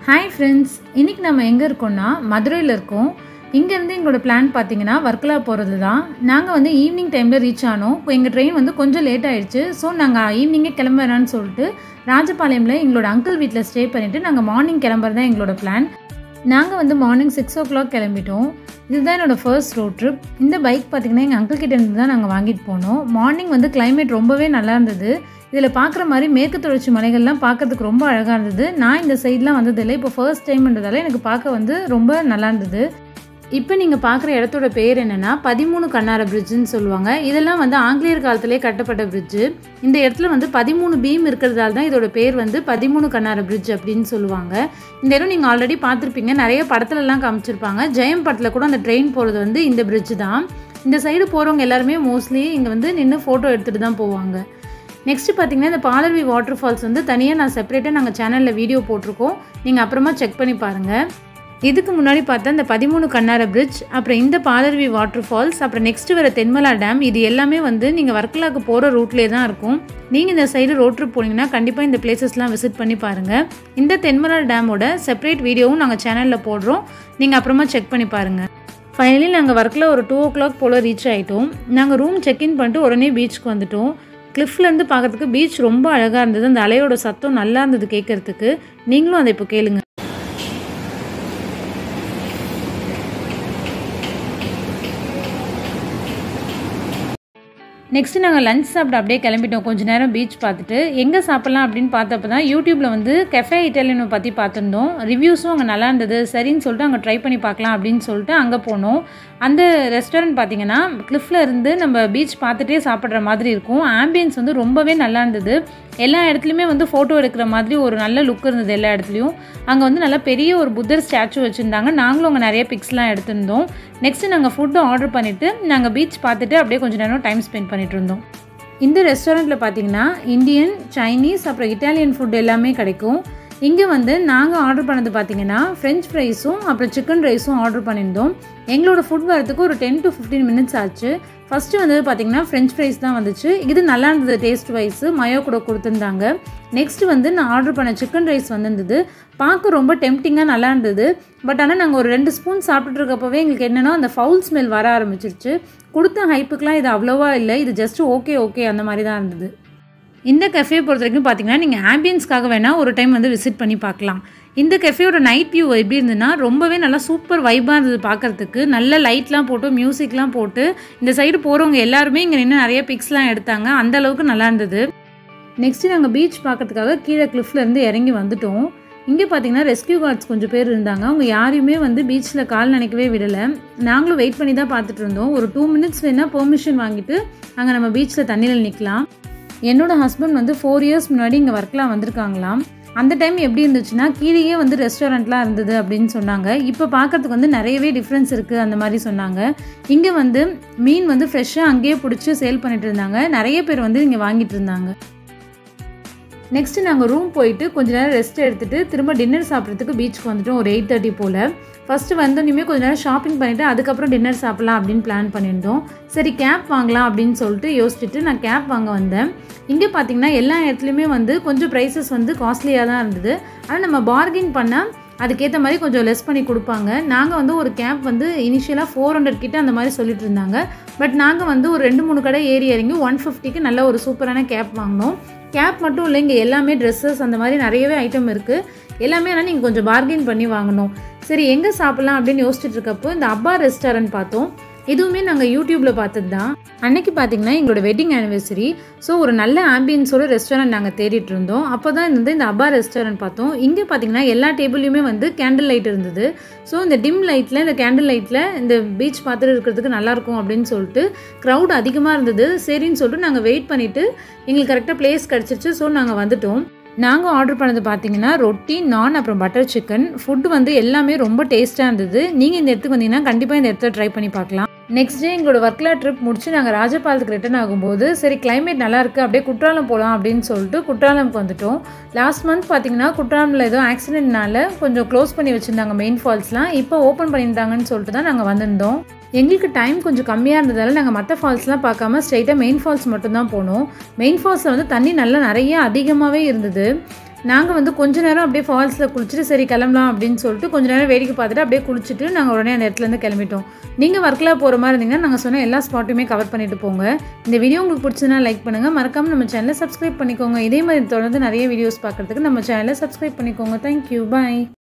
hi friends இன்றைக்கி நம்ம எங்கே இருக்கோம்னா மதுரையில் இருக்கோம் இங்கேருந்து எங்களோட பிளான் பார்த்தீங்கன்னா வர்க்கலா போகிறது தான் நாங்கள் வந்து ஈவினிங் டைமில் ரீச் ஆனோம் இப்போ எங்கள் ட்ரெயின் வந்து கொஞ்சம் லேட் ஆயிடுச்சு ஸோ நாங்கள் ஈவினிங்கே கிளம்புறான்னு சொல்லிட்டு ராஜபாளையமில் எங்களோட அங்கிள் வீட்டில் ஸ்டே பண்ணிவிட்டு நாங்கள் மார்னிங் கிளம்புறது தான் எங்களோட பிளான் நாங்கள் வந்து மார்னிங் சிக்ஸ் ஓ கிளாக் கிளம்பிட்டோம் இதுதான் என்னோட ஃபர்ஸ்ட் ரோட் ட்ரிப் இந்த பைக் பார்த்திங்கன்னா எங்கள் அங்கிள் கிட்ட இருந்து தான் நாங்கள் வாங்கிட்டு போனோம் மார்னிங் வந்து கிளைமேட் ரொம்பவே நல்லா இருந்தது இதில் பார்க்குற மாதிரி மேற்கு தொடர்ச்சி மலைகள்லாம் பார்க்கறதுக்கு ரொம்ப அழகாக இருந்தது நான் இந்த சைட்லாம் வந்ததில்லை இப்போ ஃபர்ஸ்ட் டைம்ன்றதால எனக்கு பார்க்க வந்து ரொம்ப நல்லா இருந்தது இப்போ நீங்கள் பார்க்குற இடத்தோட பேர் என்னென்னா பதிமூணு கண்ணார பிரிட்ஜுன்னு சொல்லுவாங்க இதெல்லாம் வந்து ஆங்கிலேயர் காலத்திலே கட்டப்பட்ட பிரிட்ஜு இந்த இடத்துல வந்து பதிமூணு பீம் இருக்கிறதால தான் இதோட பேர் வந்து பதிமூணு கண்ணார பிரிட்ஜ் அப்படின்னு சொல்லுவாங்க இந்த இடம் நீங்கள் ஆல்ரெடி பார்த்துருப்பீங்க நிறைய படத்துலலாம் காமிச்சிருப்பாங்க ஜெயம் படத்தில் கூட அந்த ட்ரெயின் போகிறது வந்து இந்த பிரிட்ஜ் தான் இந்த சைடு போகிறவங்க எல்லாருமே மோஸ்ட்லி இங்கே வந்து நின்று ஃபோட்டோ எடுத்துகிட்டு தான் போவாங்க நெக்ஸ்ட் பார்த்தீங்கன்னா இந்த பாலர்வி வாட்டர் ஃபால்ஸ் வந்து தனியாக நான் செப்பரேட்டாக நாங்கள் சேனலில் வீடியோ போட்டிருக்கோம் நீங்கள் அப்புறமா செக் பண்ணி பாருங்கள் இதுக்கு முன்னாடி பார்த்தா இந்த பதிமூணு கண்ணார பிரிட்ஜ் அப்புறம் இந்த பாலர்வி வாட்டர் ஃபால்ஸ் அப்புறம் நெக்ஸ்ட் வர தென்மலா டேம் இது எல்லாமே வந்து நீங்கள் வர்க்கலாக்கு போகிற ரூட்லேயே தான் இருக்கும் நீங்கள் இந்த சைடு ரோட் ட்ரிப் போனீங்கன்னா கண்டிப்பாக இந்த பிளேசஸ்லாம் விசிட் பண்ணி பாருங்கள் இந்த தென்மலா டேமோட செப்பரேட் வீடியோவும் நாங்கள் சேனலில் போடுறோம் நீங்கள் அப்புறமா செக் பண்ணி பாருங்கள் ஃபைனலி நாங்கள் ஒர்க்கில் ஒரு டூ ஓ கிளாக் போல் ரீச் ஆகிட்டோம் நாங்கள் ரூம் செக்இன் பண்ணிட்டு உடனே பீச்சுக்கு வந்துட்டோம் கிளிஃப்லேருந்து பார்க்கறதுக்கு பீச் ரொம்ப அழகாக இருந்தது அந்த அலையோட சத்தம் நல்லா இருந்தது கேட்குறதுக்கு நீங்களும் அதை இப்போ கேளுங்க நெக்ஸ்ட் நாங்கள் லஞ்ச் சாப்பிட்டு அப்படியே கிளம்பிட்டோம் கொஞ்ச நேரம் பீச் பார்த்துட்டு எங்கே சாப்பிட்லாம் அப்படின்னு பார்த்தப்ப தான் யூடியூப்பில் வந்து கெஃபே இட்டாலியனை பற்றி பார்த்துருந்தோம் ரிவ்யூஸும் அங்கே நல்லா இருந்தது சரின்னு சொல்லிட்டு அங்கே ட்ரை பண்ணி பார்க்கலாம் அப்படின்னு சொல்லிட்டு அங்கே போனோம் அந்த ரெஸ்டாரண்ட் பார்த்தீங்கன்னா கிளிஃபில் இருந்து நம்ம பீச் பார்த்துட்டே சாப்பிட்ற மாதிரி இருக்கும் ஆம்பியன்ஸ் வந்து ரொம்பவே நல்லா இருந்தது எல்லா இடத்துலையுமே வந்து ஃபோட்டோ எடுக்கிற மாதிரி ஒரு நல்ல லுக் இருந்தது எல்லா இடத்துலையும் அங்கே வந்து நல்லா பெரிய ஒரு புத்தர் ஸ்டாச்சு வச்சுருந்தாங்க நாங்களும் அங்கே நிறைய பிக்ஸ்லாம் எடுத்திருந்தோம் நெக்ஸ்ட்டு நாங்கள் ஃபுட்டு ஆர்டர் பண்ணிவிட்டு நாங்கள் பீச் பார்த்துட்டு அப்படியே கொஞ்சம் நேரம் டைம் ஸ்பெண்ட் பண்ணிட்டு இருந்தோம் இந்த ரெஸ்டாரண்ட்டில் பார்த்தீங்கன்னா இந்தியன் சைனீஸ் அப்புறம் இட்டாலியன் ஃபுட் எல்லாமே கிடைக்கும் இங்கே வந்து நாங்கள் ஆர்டர் பண்ணது பார்த்தீங்கன்னா ஃப்ரெஞ்ச் ஃப்ரைஸும் அப்புறம் சிக்கன் ரைஸும் ஆர்டர் பண்ணியிருந்தோம் எங்களோட ஃபுட் வரதுக்கு ஒரு டென் டு ஃபிஃப்டீன் மினிட்ஸ் ஆச்சு ஃபஸ்ட்டு வந்தது பார்த்தீங்கன்னா ஃப்ரெஞ்ச் ஃப்ரைஸ் தான் வந்துச்சு இது நல்லா இருந்தது டேஸ்ட் வைஸு மயோ கூட கொடுத்துருந்தாங்க நெக்ஸ்ட் வந்து நான் ஆர்டர் பண்ண சிக்கன் ரைஸ் வந்திருந்தது பார்க்க ரொம்ப டெம்டிங்காக நல்லா இருந்தது பட் ஆனால் நாங்கள் ஒரு ரெண்டு ஸ்பூன் சாப்பிட்டுட்டு இருக்கப்பவே எங்களுக்கு என்னென்னா அந்த ஃபவுல் ஸ்மெல் வர ஆரம்பிச்சிருச்சு கொடுத்த ஹைப்புக்கெலாம் இது அவ்வளோவா இல்லை இது ஜஸ்ட் ஓகே ஓகே அந்த மாதிரி தான் இருந்தது இந்த கெஃபே பொறுத்த வரைக்கும் பார்த்தீங்கன்னா நீங்கள் ஆம்பியன்ஸ்க்காக வேணால் ஒரு டைம் வந்து விசிட் பண்ணி பார்க்கலாம் இந்த கெஃபேயோட நைட் வியூ எப்படி இருந்ததுன்னா ரொம்பவே நல்லா சூப்பர் வைப்பாக இருந்தது பார்க்குறதுக்கு நல்ல லைட்லாம் போட்டு மியூசிக்லாம் போட்டு இந்த சைடு போகிறவங்க எல்லாருமே இங்கே நின்று நிறைய பிக்ஸ்லாம் எடுத்தாங்க அந்த அளவுக்கு நல்லா இருந்தது நெக்ஸ்ட்டு நாங்கள் பீச் பார்க்கறதுக்காக கீழே கிளிஃப்லேருந்து இறங்கி வந்துட்டோம் இங்கே பார்த்தீங்கன்னா ரெஸ்கியூ கார்ட்ஸ் கொஞ்சம் பேர் இருந்தாங்க அவங்க யாரையுமே வந்து பீச்சில் கால் நினைக்கவே விடலை நாங்களும் வெயிட் பண்ணி தான் பார்த்துட்டு இருந்தோம் ஒரு டூ மினிட்ஸ் வேணால் பெர்மிஷன் வாங்கிட்டு அங்கே நம்ம பீச்சில் தண்ணியில் நிற்கலாம் என்னோட ஹஸ்பண்ட் வந்து ஃபோர் இயர்ஸ் முன்னாடி இங்கே ஒர்க்லாம் வந்திருக்காங்களாம் அந்த டைம் எப்படி இருந்துச்சுன்னா கீழேயே வந்து ரெஸ்டாரண்ட்லாம் இருந்தது அப்படின்னு சொன்னாங்க இப்போ பார்க்கறதுக்கு வந்து நிறையவே டிஃப்ரென்ஸ் இருக்குது அந்த மாதிரி சொன்னாங்க இங்கே வந்து மீன் வந்து ஃப்ரெஷ்ஷாக அங்கேயே பிடிச்சி சேல் பண்ணிட்டு இருந்தாங்க நிறைய பேர் வந்து இங்கே வாங்கிட்டு இருந்தாங்க நெக்ஸ்ட்டு நாங்கள் ரூம் போயிட்டு கொஞ்ச நேரம் ரெஸ்ட் எடுத்துகிட்டு திரும்ப டின்னர் சாப்பிட்றதுக்கு பீச்சுக்கு வந்துட்டோம் ஒரு எயிட் தேர்ட்டி போல் ஃபஸ்ட்டு வந்தோடனே கொஞ்ச நேரம் ஷாப்பிங் பண்ணிவிட்டு அதுக்கப்புறம் டின்னர் சாப்பிட்லாம் அப்படின்னு பிளான் பண்ணியிருந்தோம் சரி கேப் வாங்கலாம் அப்படின்னு சொல்லிட்டு யோசிச்சுட்டு நான் கேப் வாங்க வந்தேன் இங்கே பார்த்தீங்கன்னா எல்லா இடத்துலையுமே வந்து கொஞ்சம் ப்ரைஸஸ் வந்து காஸ்ட்லியாக தான் இருந்தது ஆனால் நம்ம பார்கின் பண்ணால் அதுக்கேற்ற மாதிரி கொஞ்சம் லெஸ் பண்ணி கொடுப்பாங்க நாங்கள் வந்து ஒரு கேப் வந்து இனிஷியலாக ஃபோர் ஹண்ட்ரட் கிட்ட அந்த மாதிரி சொல்லிட்டு இருந்தாங்க பட் நாங்கள் வந்து ஒரு ரெண்டு மூணு கடை ஏறி இறங்கி ஒன் ஃபிஃப்டிக்கு நல்ல ஒரு சூப்பரான கேப் வாங்கினோம் கேப் மட்டும் இல்லை இங்கே எல்லாமே ட்ரெஸ்ஸஸ் அந்த மாதிரி நிறையவே ஐட்டம் இருக்குது எல்லாமே ஆனால் நீங்கள் கொஞ்சம் பார்கெயின் பண்ணி வாங்கணும் சரி எங்கே சாப்பிட்லாம் அப்படின்னு யோசிச்சுட்டு இருக்கப்போ இந்த அப்பா ரெஸ்டாரண்ட் பார்த்தோம் இதுவுமே நாங்கள் யூடியூப்பில் பார்த்தது தான் அன்னைக்கு பார்த்தீங்கன்னா எங்களோட வெட்டிங் ஆனிவர்சரி ஸோ ஒரு நல்ல ஆம்பியன்ஸோட ரெஸ்டாரண்ட் நாங்கள் தேடிட்டு இருந்தோம் அப்போ தான் வந்து இந்த அப்பா ரெஸ்டாரண்ட் பார்த்தோம் இங்கே பார்த்தீங்கன்னா எல்லா டேபிள்லையுமே வந்து கேண்டில் லைட் இருந்தது ஸோ இந்த டிம் லைட்டில் இந்த கேண்டில் லைட்டில் இந்த பீச் பார்த்துட்டு இருக்கிறதுக்கு நல்லாயிருக்கும் அப்படின்னு சொல்லிட்டு க்ரௌட் அதிகமாக இருந்தது சரின்னு சொல்லிட்டு நாங்கள் வெயிட் பண்ணிவிட்டு எங்களுக்கு கரெக்டாக பிளேஸ் கிடச்சிருச்சு ஸோ நாங்கள் வந்துட்டோம் நாங்கள் ஆர்டர் பண்ணது பார்த்தீங்கன்னா ரொட்டி நான் அப்புறம் பட்டர் சிக்கன் ஃபுட்டு வந்து எல்லாமே ரொம்ப டேஸ்ட்டாக இருந்தது நீங்கள் இந்த இடத்துக்கு வந்தீங்கன்னா கண்டிப்பாக இந்த இடத்த ட்ரை பண்ணி பார்க்கலாம் நெக்ஸ்ட் டே எங்களோட ஒர்க்லா ட்ரிப் முடிச்சு நாங்கள் ராஜபாலத்துக்கு ரிட்டர்ன் ஆகும்போது சரி கிளைமேட் நல்லா இருக்குது அப்படியே குற்றாலம் போகலாம் அப்படின்னு சொல்லிட்டு குற்றாலம்க்கு வந்துட்டோம் லாஸ்ட் மந்த் பார்த்தீங்கன்னா குற்றாலமில் ஏதோ ஆக்சிடென்ட்னால கொஞ்சம் க்ளோஸ் பண்ணி வச்சுருந்தாங்க மெயின் ஃபால்ஸ்லாம் இப்போ ஓப்பன் பண்ணியிருந்தாங்கன்னு சொல்லிட்டு தான் நாங்கள் வந்திருந்தோம் எங்களுக்கு டைம் கொஞ்சம் கம்மியாக இருந்ததால் நாங்கள் மற்ற ஃபால்ஸ்லாம் பார்க்காம ஸ்ட்ரைட்டாக மெயின் ஃபால்ஸ் மட்டும்தான் போனோம் மெயின் ஃபால்ஸில் வந்து தண்ணி நல்லா நிறைய அதிகமாகவே இருந்தது நாங்கள் வந்து கொஞ்ச நேரம் அப்படியே ஃபால்ஸில் குளிச்சுட்டு சரி கிளம்பலாம் அப்படின்னு சொல்லிட்டு கொஞ்ச நேரம் வேடிக்கை பார்த்துட்டு அப்படியே குளிச்சுட்டு நாங்கள் உடனே அந்த இடத்துலேருந்து கிளம்பிட்டோம் நீங்கள் ஒர்க்கில் போகிற மாதிரி இருந்தீங்கன்னா நாங்கள் சொன்ன எல்லா ஸ்பாட்டுமே கவர் பண்ணிட்டு போங்க இந்த வீடியோ உங்களுக்கு பிடிச்சதுன்னா லைக் பண்ணுங்கள் மறக்காமல் நம்ம சேனலை சப்ஸ்கிரைப் பண்ணிக்கோங்க இதே மாதிரி தொடர்ந்து நிறைய வீடியோஸ் பார்க்குறதுக்கு நம்ம சேனலை சப்ஸ்கிரைப் பண்ணிக்கோங்க தேங்க்யூ பாய்